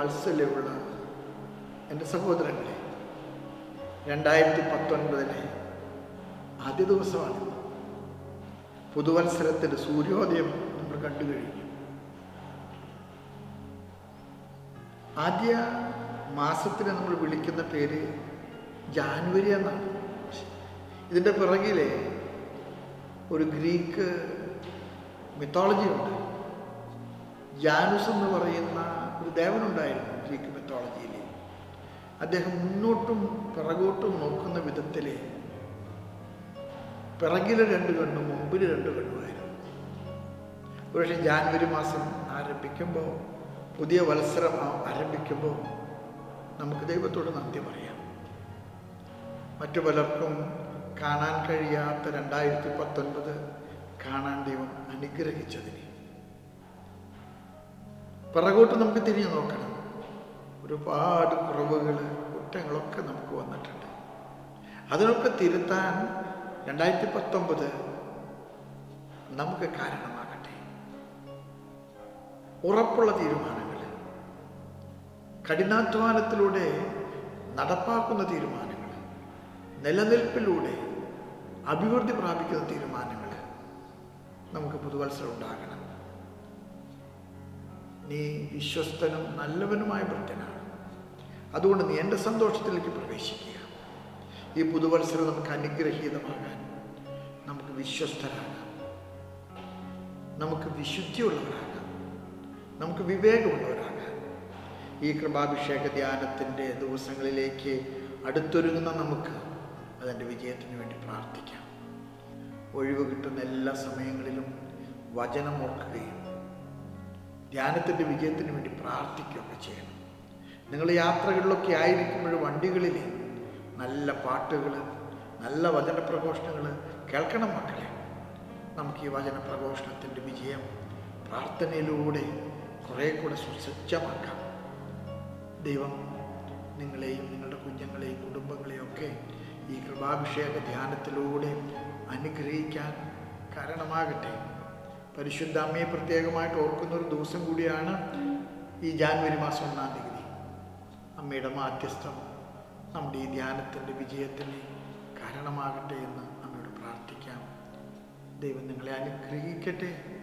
വാത്സല്യമുള്ള എൻ്റെ സഹോദരങ്ങളെ രണ്ടായിരത്തി പത്തൊൻപതിലെ ആദ്യ ദിവസമാണ് പുതുവത്സരത്തിൻ്റെ സൂര്യോദയം നമ്മൾ കണ്ടു കഴിഞ്ഞു ആദ്യ മാസത്തിന് നമ്മൾ വിളിക്കുന്ന പേര് ജാനുവരി എന്നാണ് ഇതിൻ്റെ പിറകിലെ ഒരു ഗ്രീക്ക് മിത്തോളജി ഉണ്ട് ജാനുസ് എന്ന് പറയുന്ന ഒരു ദേവനുണ്ടായിരുന്നു ഗ്രീക്ക് മിത്തോളജിയിൽ അദ്ദേഹം മുന്നോട്ടും പിറകോട്ടും നോക്കുന്ന വിധത്തിൽ പിറകിലെ രണ്ട് കണ്ണും മുമ്പിൽ രണ്ട് കണ്ണുമായിരുന്നു ഒരുപക്ഷെ ജാനുവരി മാസം ആരംഭിക്കുമ്പോൾ പുതിയ വത്സരം ആ- ആരംഭിക്കുമ്പോൾ നമുക്ക് ദൈവത്തോട് നന്ദി പറയാം മറ്റു പലർക്കും കാണാൻ കഴിയാത്ത രണ്ടായിരത്തി പത്തൊൻപത് കാണാൻ ദൈവം അനുഗ്രഹിച്ചതിന് പിറകോട്ട് നമുക്ക് തിരിഞ്ഞു നോക്കണം ഒരുപാട് കുറവുകൾ കുറ്റങ്ങളൊക്കെ നമുക്ക് വന്നിട്ടുണ്ട് അതിനൊക്കെ തിരുത്താൻ രണ്ടായിരത്തി പത്തൊമ്പത് നമുക്ക് കാരണമാകട്ടെ ഉറപ്പുള്ള തീരുമാനങ്ങൾ കഠിനാധ്വാനത്തിലൂടെ നടപ്പാക്കുന്ന തീരുമാനങ്ങൾ നിലനിൽപ്പിലൂടെ അഭിവൃദ്ധി പ്രാപിക്കുന്ന തീരുമാനങ്ങൾ നമുക്ക് പുതുവത്സരം ഉണ്ടാകണം നീ വിശ്വസ്തനും നല്ലവനുമായ ഭൃത്യനാണ് അതുകൊണ്ട് നീ എൻ്റെ സന്തോഷത്തിലേക്ക് പ്രവേശിക്കുക ഈ പുതുവത്സരം നമുക്ക് അനുഗ്രഹീതമാകാൻ നമുക്ക് വിശ്വസ്തരാകാം നമുക്ക് വിശുദ്ധിയുള്ളവരാകാം നമുക്ക് വിവേകമുള്ളവരാകാം ഈ കൃപാഭിഷേക ധ്യാനത്തിൻ്റെ ദിവസങ്ങളിലേക്ക് അടുത്തൊരുങ്ങുന്ന നമുക്ക് അതിൻ്റെ വിജയത്തിന് വേണ്ടി പ്രാർത്ഥിക്കാം ഒഴിവ് കിട്ടുന്ന എല്ലാ സമയങ്ങളിലും വചനം ഓർക്കുകയും ധ്യാനത്തിൻ്റെ വിജയത്തിന് വേണ്ടി പ്രാർത്ഥിക്കുകയൊക്കെ ചെയ്യണം നിങ്ങൾ യാത്രകളിലൊക്കെ ആയിരിക്കുമ്പോൾ വണ്ടികളിൽ നല്ല പാട്ടുകൾ നല്ല വചന പ്രഘോഷണങ്ങൾ കേൾക്കണം മക്കളെ നമുക്ക് ഈ വചന പ്രഘോഷണത്തിൻ്റെ വിജയം പ്രാർത്ഥനയിലൂടെ കുറേ കൂടെ സുസജ്ജമാക്കാം ദൈവം നിങ്ങളെയും നിങ്ങളുടെ കുഞ്ഞുങ്ങളെയും കുടുംബങ്ങളെയും ഒക്കെ ഈ കൃപാഭിഷേക ധ്യാനത്തിലൂടെ അനുഗ്രഹിക്കാൻ കാരണമാകട്ടെ പരിശുദ്ധ അമ്മയെ പ്രത്യേകമായിട്ട് ഓർക്കുന്ന ഒരു ദിവസം കൂടിയാണ് ഈ ജാനുവരി മാസം ഒന്നാം തീയതി അമ്മയുടെ മാധ്യസ്ഥം നമ്മുടെ ഈ ധ്യാനത്തിൻ്റെ വിജയത്തിന് കാരണമാകട്ടെ എന്ന് അമ്മയോട് പ്രാർത്ഥിക്കാം ദൈവം നിങ്ങളെ അനുഗ്രഹിക്കട്ടെ